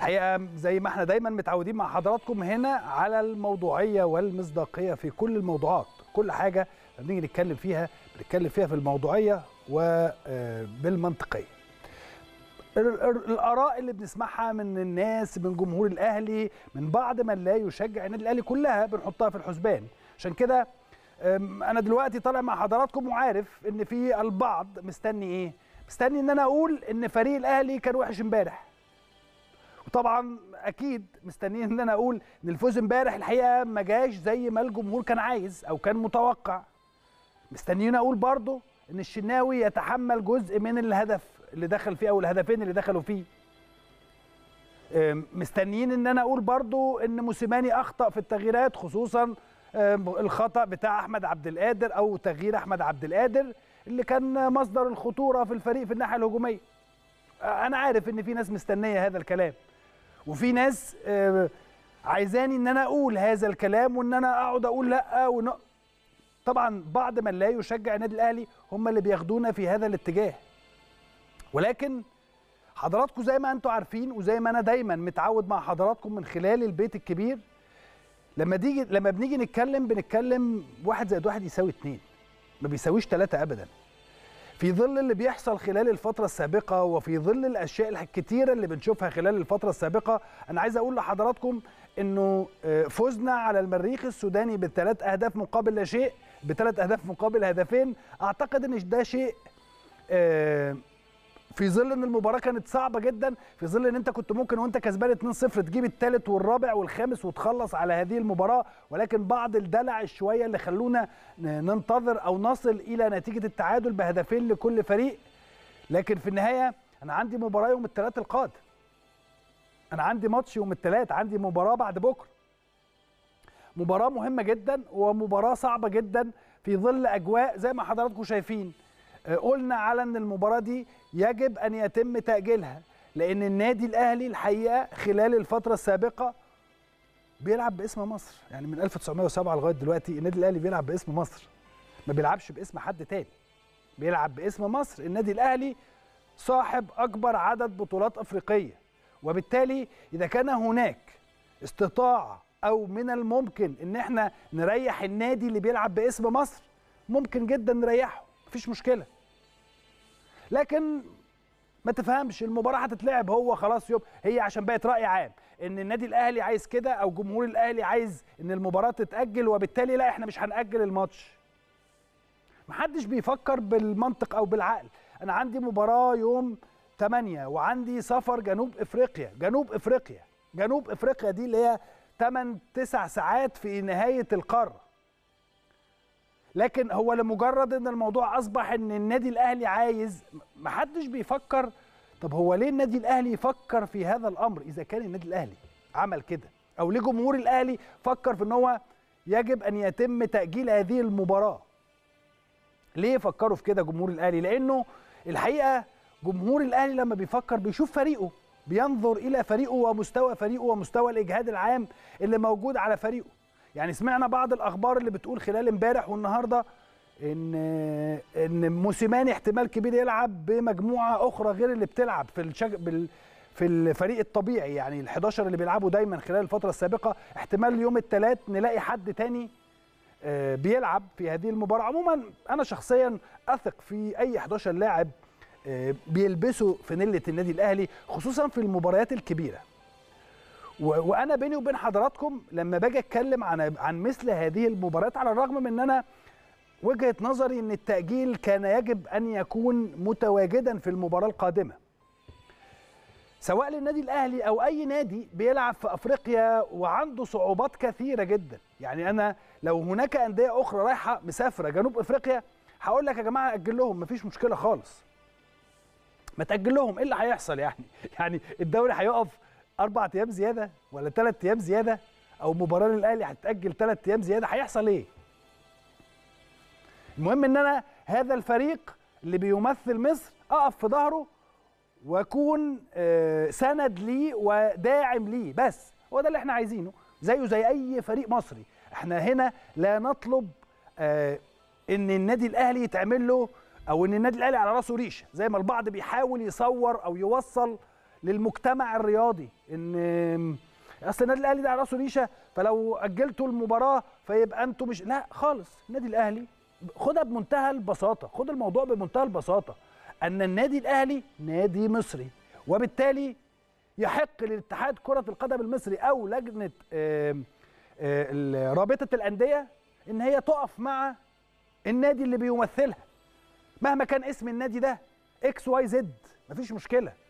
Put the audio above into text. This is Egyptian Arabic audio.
الحقيقه زي ما احنا دايما متعودين مع حضراتكم هنا على الموضوعيه والمصداقيه في كل الموضوعات كل حاجه لما بنيجي نتكلم فيها بنتكلم فيها في الموضوعيه وبالمنطقيه الاراء اللي بنسمعها من الناس من جمهور الاهلي من بعض من لا يشجع النادي الاهلي كلها بنحطها في الحسبان عشان كده انا دلوقتي طالع مع حضراتكم وعارف ان في البعض مستني ايه مستني ان انا اقول ان فريق الاهلي كان وحش امبارح وطبعا اكيد مستنيين ان انا اقول ان الفوز امبارح الحقيقه ما جاش زي ما الجمهور كان عايز او كان متوقع مستنيين اقول برضه ان الشناوي يتحمل جزء من الهدف اللي دخل فيه او الهدفين اللي دخلوا فيه مستنيين ان انا اقول برضو ان موسيماني اخطا في التغييرات خصوصا الخطا بتاع احمد عبد القادر او تغيير احمد عبد القادر اللي كان مصدر الخطوره في الفريق في الناحيه الهجوميه انا عارف ان في ناس مستنيه هذا الكلام وفي ناس عايزاني ان انا اقول هذا الكلام وان انا اقعد اقول لا ون... طبعا بعض من لا يشجع النادي الاهلي هم اللي بياخدونا في هذا الاتجاه ولكن حضراتكم زي ما انتم عارفين وزي ما انا دايما متعود مع حضراتكم من خلال البيت الكبير لما تيجي لما بنيجي نتكلم بنتكلم واحد زائد واحد يساوي اتنين ما بيساويش ثلاثة أبدا في ظل اللي بيحصل خلال الفترة السابقة وفي ظل الأشياء الكتيرة اللي بنشوفها خلال الفترة السابقة أنا عايز أقول لحضراتكم إنه فوزنا على المريخ السوداني بثلاث أهداف مقابل لا شيء بثلاث أهداف مقابل هدفين أعتقد إن ده شيء في ظل ان المباراه كانت صعبه جدا في ظل ان انت كنت ممكن وانت كسبان 2-0 تجيب الثالث والرابع والخامس وتخلص على هذه المباراه ولكن بعض الدلع الشويه اللي خلونا ننتظر او نصل الى نتيجه التعادل بهدفين لكل فريق لكن في النهايه انا عندي مباراه يوم الثلاث القادم انا عندي ماتش يوم الثلاث عندي مباراه بعد بكره مباراه مهمه جدا ومباراه صعبه جدا في ظل اجواء زي ما حضراتكم شايفين قلنا على ان المباراه دي يجب ان يتم تاجيلها لان النادي الاهلي الحقيقه خلال الفتره السابقه بيلعب باسم مصر يعني من 1907 لغايه دلوقتي النادي الاهلي بيلعب باسم مصر ما بيلعبش باسم حد تاني بيلعب باسم مصر النادي الاهلي صاحب اكبر عدد بطولات افريقيه وبالتالي اذا كان هناك استطاعه او من الممكن ان احنا نريح النادي اللي بيلعب باسم مصر ممكن جدا نريحه مفيش مشكله لكن ما تفهمش المباراه هتتلعب هو خلاص يوم هي عشان بقت راي عام ان النادي الاهلي عايز كده او جمهور الاهلي عايز ان المباراه تتاجل وبالتالي لا احنا مش هناجل الماتش محدش بيفكر بالمنطق او بالعقل انا عندي مباراه يوم 8 وعندي سفر جنوب افريقيا جنوب افريقيا جنوب افريقيا دي اللي هي 8 9 ساعات في نهايه القاره لكن هو لمجرد ان الموضوع اصبح ان النادي الاهلي عايز محدش بيفكر طب هو ليه النادي الاهلي يفكر في هذا الامر اذا كان النادي الاهلي عمل كده او ليه جمهور الاهلي فكر في ان هو يجب ان يتم تاجيل هذه المباراه ليه فكروا في كده جمهور الاهلي لانه الحقيقه جمهور الاهلي لما بيفكر بيشوف فريقه بينظر الى فريقه ومستوى فريقه ومستوى الاجهاد العام اللي موجود على فريقه يعني سمعنا بعض الاخبار اللي بتقول خلال امبارح والنهارده ان ان موسيماني احتمال كبير يلعب بمجموعه اخرى غير اللي بتلعب في الشج... بال... في الفريق الطبيعي يعني ال11 اللي بيلعبوا دايما خلال الفتره السابقه احتمال يوم الثلاث نلاقي حد تاني بيلعب في هذه المباراه عموما انا شخصيا اثق في اي 11 لاعب بيلبسوا فانيله النادي الاهلي خصوصا في المباريات الكبيره وانا بيني وبين حضراتكم لما باجي اتكلم عن عن مثل هذه المباريات على الرغم من ان انا وجهه نظري ان التاجيل كان يجب ان يكون متواجدا في المباراه القادمه سواء للنادي الاهلي او اي نادي بيلعب في افريقيا وعنده صعوبات كثيره جدا يعني انا لو هناك انديه اخرى رايحه مسافره جنوب افريقيا هقول لك يا جماعه اجل لهم مفيش مشكله خالص ما تاجل لهم ايه اللي هيحصل يعني يعني الدوري هيقف اربع ايام زياده ولا ثلاث ايام زياده او مباراه للاهلي هتتاجل ثلاث ايام زياده هيحصل ايه المهم ان انا هذا الفريق اللي بيمثل مصر اقف في ظهره واكون سند ليه وداعم ليه بس هو ده اللي احنا عايزينه زيه زي اي فريق مصري احنا هنا لا نطلب ان النادي الاهلي يتعمل له او ان النادي الاهلي على راسه ريشه زي ما البعض بيحاول يصور او يوصل للمجتمع الرياضي ان اصل النادي الاهلي ده على راسه ريشه فلو اجلتوا المباراه فيبقى انتوا مش لا خالص النادي الاهلي خدها بمنتهى البساطه خد الموضوع بمنتهى البساطه ان النادي الاهلي نادي مصري وبالتالي يحق لاتحاد كره القدم المصري او لجنه آم، آه، رابطه الانديه ان هي تقف مع النادي اللي بيمثلها مهما كان اسم النادي ده اكس واي زد مفيش مشكله